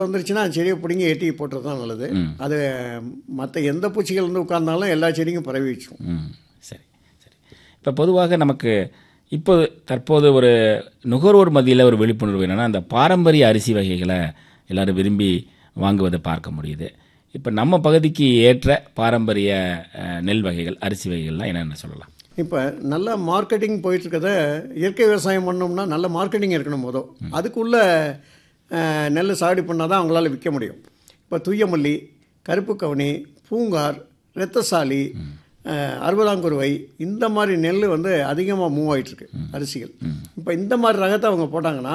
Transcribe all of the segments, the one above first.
வந்துருச்சுன்னா அந்த செடியை பிடுங்கி எட்டி போட்டுறது தான் நல்லது அது மற்ற எந்த பூச்சிகள் வந்து உட்கார்ந்தாலும் எல்லா செடியும் பரவி வச்சுக்கும் ம் சரி சரி இப்போ பொதுவாக நமக்கு இப்போ தற்போது ஒரு நுகர்வோர் மத்தியில் ஒரு விழிப்புணர்வு என்னென்னா அந்த பாரம்பரிய அரிசி வகைகளை எல்லாரும் விரும்பி வாங்குவதை பார்க்க முடியுது இப்போ நம்ம பகுதிக்கு ஏற்ற பாரம்பரிய அஹ், நெல் வகைகள் அரிசி வகைகள்லாம் என்னென்ன சொல்லலாம் இப்போ நல்ல மார்க்கெட்டிங் போயிட்டு இருக்கத இயற்கை விவசாயம் பண்ணோம்னா நல்ல மார்க்கெட்டிங் இருக்கணும் போதும் அதுக்குள்ள அஹ், நெல் சாகுடி பண்ணால் தான் அவங்களால விற்க முடியும் இப்போ தூயமல்லி கருப்பு கவுனி பூங்கார் இரத்தசாலி அஹ், அறுபதாங்குருவை இந்த மாதிரி நெல் வந்து அதிகமாக மூவ் ஆயிட்டிருக்கு அரிசிகள் இப்போ இந்த மாதிரி ரகத்தை அவங்க போட்டாங்கன்னா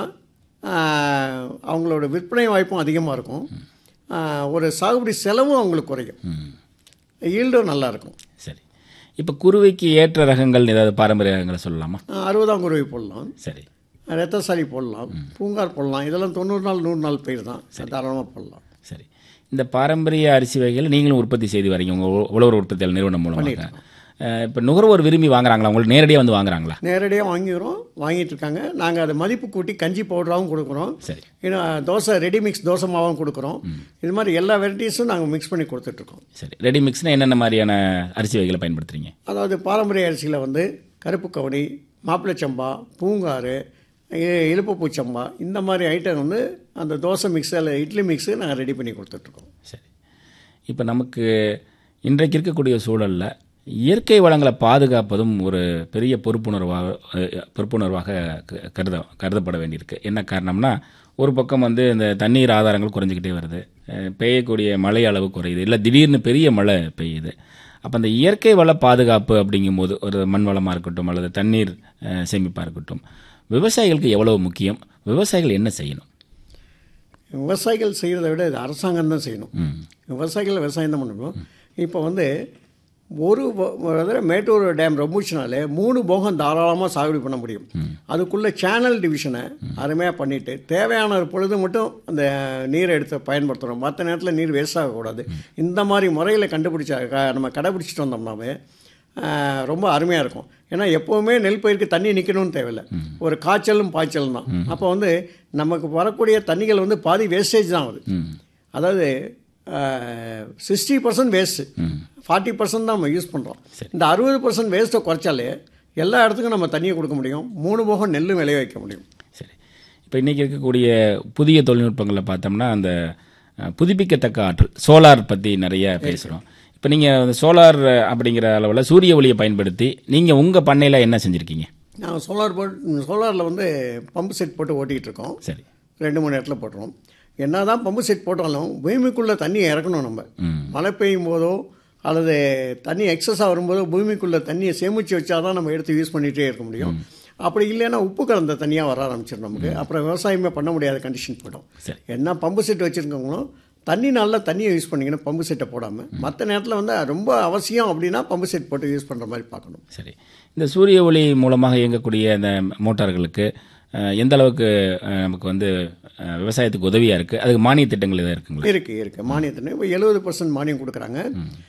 அஹ், அவங்களோட விற்பனை வாய்ப்பும் அதிகமாக இருக்கும் அஹ், ஒரு சாகுபடி செலவும் அவங்களுக்கு குறையும் ஈல்டும் நல்லா இருக்கும் சரி இப்போ குருவைக்கு ஏற்ற ரகங்கள் ஏதாவது பாரம்பரிய ரகங்களை சொல்லலாமா அறுபதாம் குருவை போடலாம் சரி ரத்தசாலி போடலாம் பூங்கார் போடலாம் இதெல்லாம் தொண்ணூறு நாள் நூறு நாள் பயிர் தான் தாராளமாக போடலாம் சரி இந்த பாரம்பரிய அரிசி வகைகள் நீங்களும் உற்பத்தி செய்து வரீங்க உங்கள் உழவர் உற்பத்தியாளர் நிறுவனம் மூலமாக இப்போ நுகர்வோர் விரும்பி வாங்குறாங்களா உங்களுக்கு நேரடியாக வந்து வாங்குறாங்களா நேரடியாக வாங்கிக்கிறோம் வாங்கிட்டு இருக்காங்க நாங்கள் அதை மதிப்பு கூட்டி கஞ்சி பவுடராகவும் கொடுக்குறோம் சரி இன்னும் தோசை ரெடி மிக்ஸ் தோசை மாவும் கொடுக்குறோம் இது மாதிரி எல்லா வெரைட்டிஸும் நாங்கள் மிக்ஸ் பண்ணி கொடுத்துட்ருக்கோம் சரி ரெடி மிக்ஸ்னா என்னென்ன மாதிரியான அரிசி வகைகளை பயன்படுத்துறீங்க அதாவது பாரம்பரிய அரிசியில் வந்து கருப்பு கவனி மாப்பிள்ளை சம்பா பூங்காறு இ- இலுப்பப்பூ சம்பா இந்த மாதிரி ஐட்டம் வந்து அந்த தோசை மிக்ஸ் அல்ல இட்லி மிக்ஸு நாங்கள் ரெடி பண்ணி கொடுத்துட்ருக்கோம் சரி இப்போ நமக்கு இன்றைக்கு இருக்கக்கூடிய சூழலில் இயற்கை வளங்களை பாதுகாப்பதும் ஒரு பெரிய பொறுப்புணர்வாக அஹ், பொறுப்புணர்வாக க- கருத கருதப்பட வேண்டியிருக்கு என்ன காரணம்னா ஒரு பக்கம் வந்து இந்த தண்ணீர் ஆதாரங்கள் குறைஞ்சிக்கிட்டே வருது அஹ், பெய்யக்கூடிய மழை அளவு குறையுது இல்லை திடீர்னு பெரிய மழை பெய்யுது அப்போ அந்த இயற்கை வள பாதுகாப்பு அப்படிங்கும்போது ஒரு மண் வளமாக இருக்கட்டும் அல்லது தண்ணீர் சேமிப்பாக இருக்கட்டும் விவசாயிகளுக்கு எவ்வளவு முக்கியம் விவசாயிகள் என்ன செய்யணும் விவசாயிகள் செய்கிறத விட இது அரசாங்கம் தான் செய்யணும் விவசாயிகள் விவசாயம் தான் பண்ணணும் இப்போ வந்து ஒரு வ- அதாவது மேட்டூர் டேம் ரொம்புச்சுனாலே மூணு போகம் தாராளமாக சாகுபடி பண்ண முடியும் அதுக்குள்ள சேனல் டிவிஷனை அருமையாக பண்ணிட்டு தேவையான ஒரு பொழுது மட்டும் அந்த நீரை எடுத்து பயன்படுத்தணும் மற்ற நேரத்தில் நீர் வேஸ்ட் ஆகக்கூடாது இந்த மாதிரி முறையில் கண்டுபிடிச்சா க- நம்ம கடைபிடிச்சிட்டு வந்தோம்னாவே ஆஹ், ரொம்ப அருமையாக இருக்கும் ஏன்னா எப்போவுமே நெல் பயிருக்கு தண்ணி நிற்கணும்னு தேவையில்லை ஒரு காய்ச்சலும் பாய்ச்சலும் தான் அப்போ வந்து நமக்கு வரக்கூடிய தண்ணிகள் வந்து பாதி வேஸ்டேஜ் தான் ஆகுது அதாவது sixty percent waste forty percent தான் நம்ம யூஸ் பண்ணுறோம் இந்த அறுபது பர்சன்ட் வேஸ்ட்டை குறைச்சாலே எல்லா இடத்துக்கும் நம்ம தண்ணியை கொடுக்க முடியும் மூணு போகம் நெல் விளைய வைக்க முடியும் சரி இப்போ இன்றைக்கி இருக்கக்கூடிய புதிய தொழில்நுட்பங்களில் பார்த்தோம்னா அந்த அஹ், புதுப்பிக்கத்தக்க ஆற்றல் சோலார் பற்றி நிறைய பேசுகிறோம் இப்போ நீங்கள் சோலார் அப்படிங்கிற அளவில் சூரிய ஒளியை பயன்படுத்தி நீங்கள் உங்கள் பண்ணையில் என்ன செஞ்சுருக்கீங்க நாங்கள் சோலார் போட் சோலாரில் வந்து பம்பு செட் போட்டு ஓட்டிகிட்டு இருக்கோம் சரி ரெண்டு மூணு இடத்துல போட்டுருவோம் என்ன தான் பம்பு செட் போட்டாலும் பூமிக்குள்ளே தண்ணியை இறக்கணும் நம்ம மழை பெய்யும் போதோ அல்லது தண்ணி எக்ஸஸாக வரும்போதோ பூமிக்குள்ளே தண்ணியை சேமித்து வச்சா தான் நம்ம எடுத்து யூஸ் பண்ணிகிட்டே இருக்க முடியும் அப்படி இல்லைன்னா உப்பு கலந்த தண்ணியாக வர ஆரம்பிச்சிடும் நமக்கு அப்புறம் விவசாயமே பண்ண முடியாத கண்டிஷன் போய்டும் சரி. என்ன பம்பு செட் வச்சுருக்கவங்களும் தண்ணி நல்லா தண்ணியை யூஸ் பண்ணிக்கணும் பம்பு செட்டை போடாமல் மற்ற நேரத்தில் வந்து ரொம்ப அவசியம் அப்படின்னா பம்பு செட் போட்டு யூஸ் பண்ணுற மாதிரி பார்க்கணும் சரி இந்த சூரிய ஒளி மூலமாக இயங்கக்கூடிய இந்த மோட்டார்களுக்கு அஹ், எந்த அளவுக்கு அஹ், நமக்கு வந்து அஹ், விவசாயத்துக்கு உதவியாக இருக்குது அதுக்கு மானிய திட்டங்கள் எதாவது இருக்குங்களா இருக்குது இருக்குது மானியத்தினை இப்போ எழுபது பர்சன்ட் மானியம் கொடுக்குறாங்க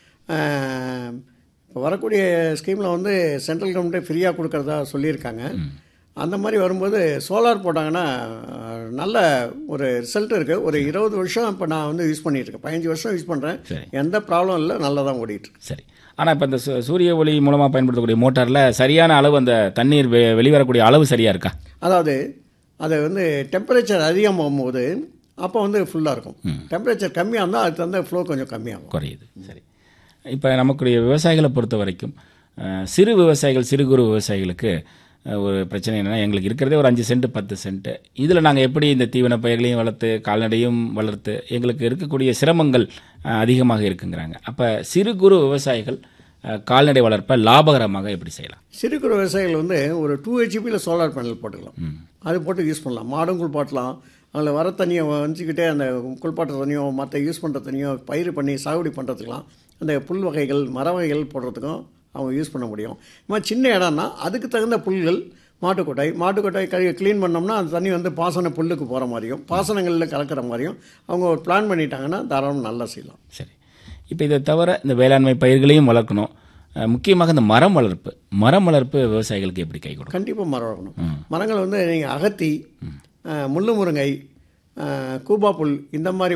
இப்போ வரக்கூடிய ஸ்கீமில் வந்து சென்ட்ரல் கவர்மெண்ட்டே ஃப்ரீயாக கொடுக்கறதா சொல்லியிருக்காங்க அந்த மாதிரி வரும்போது சோலார் போட்டாங்கன்னா அஹ், நல்ல ஒரு ரிசல்ட் இருக்குது ஒரு இருபது வருஷம் இப்போ நான் வந்து யூஸ் பண்ணிட்டு இருக்கேன் பதினஞ்சு வருஷம் யூஸ் பண்ணுறேன் சரி. எந்த ப்ராப்ளம் இல்லை நல்லா தான் ஓடிட்டுருக்கு சரி ஆனால் இப்போ இந்த சு- சூரிய ஒளி மூலமாக பயன்படுத்தக்கூடிய மோட்டாரில் சரியான அளவு அந்த தண்ணீர் வெ வெளிவரக்கூடிய அளவு சரியாக இருக்கா அதாவது அது வந்து டெம்பரேச்சர் அதிகமாகும் போது அப்போ வந்து ஃபுல்லாக இருக்கும் டெம்பரேச்சர் கம்மியாக இருந்தால் அதுக்கு தகுந்த ஃப்ளோ கொஞ்சம் கம்மியாகும் குறையுது சரி இப்போ நமக்குடைய விவசாயிகளை பொறுத்த வரைக்கும் அஹ், சிறு விவசாயிகள் சிறு குறு விவசாயிகளுக்கு அஹ், ஒரு பிரச்சனை என்னென்னா எங்களுக்கு இருக்கிறதே ஒரு அஞ்சு சென்ட் பத்து சென்ட் இதில் நாங்கள் எப்படி இந்த தீவன பயிர்களையும் வளர்த்து கால்நடையும் வளர்த்து எங்களுக்கு இருக்கக்கூடிய சிரமங்கள் அஹ், அதிகமாக இருக்குங்கிறாங்க அப்போ சிறு குறு விவசாயிகள் அஹ், கால்நடை வளர்ப்பை லாபகரமாக எப்படி செய்யலாம் சிறு குறு விவசாயிகள் வந்து ஒரு டூ ஹெச்பியில் சோலார் பேனல் போட்டுக்கலாம் அது போட்டு யூஸ் பண்ணலாம் மாடும் குளிப்பாட்டலாம் அதில் வர தண்ணியை வஞ்சிக்கிட்டே அந்த குளிப்பாட்டுற தண்ணியோ மற்ற யூஸ் பண்ணுற தண்ணியோ பயிர் பண்ணி சாகுபடி பண்ணுறதுக்கெலாம் அந்த புல் வகைகள் மர வகைகள் போடுறதுக்கும் அவங்க யூஸ் பண்ண முடியும் இது மாதிரி சின்ன இடம்னா அதுக்கு தகுந்த புல்கள் மாட்டுக்கொட்டாய் மாட்டுக்கொட்டாய் கழுவி க்ளீன் பண்ணோம்னா அந்த தண்ணி வந்து பாசன புல்லுக்கு போகிற மாதிரியும் பாசனங்களில் கலக்கிற மாதிரியும் அவங்க ஒரு பிளான் பண்ணிட்டாங்கன்னா தாராளம் நல்லா செய்யலாம் சரி இப்போ இதை தவிர இந்த வேளாண்மை பயிர்களையும் வளர்க்கணும் அஹ், முக்கியமாக இந்த மரம் வளர்ப்பு மரம் வளர்ப்பு விவசாயிகளுக்கு எப்படி கை கொடுக்கும் கண்டிப்பாக மரம் வளர்க்கணும் மரங்கள் வந்து நீங்கள் அகத்தி அஹ், முள்ளு முருங்கை கூபா புல் இந்த மாதிரி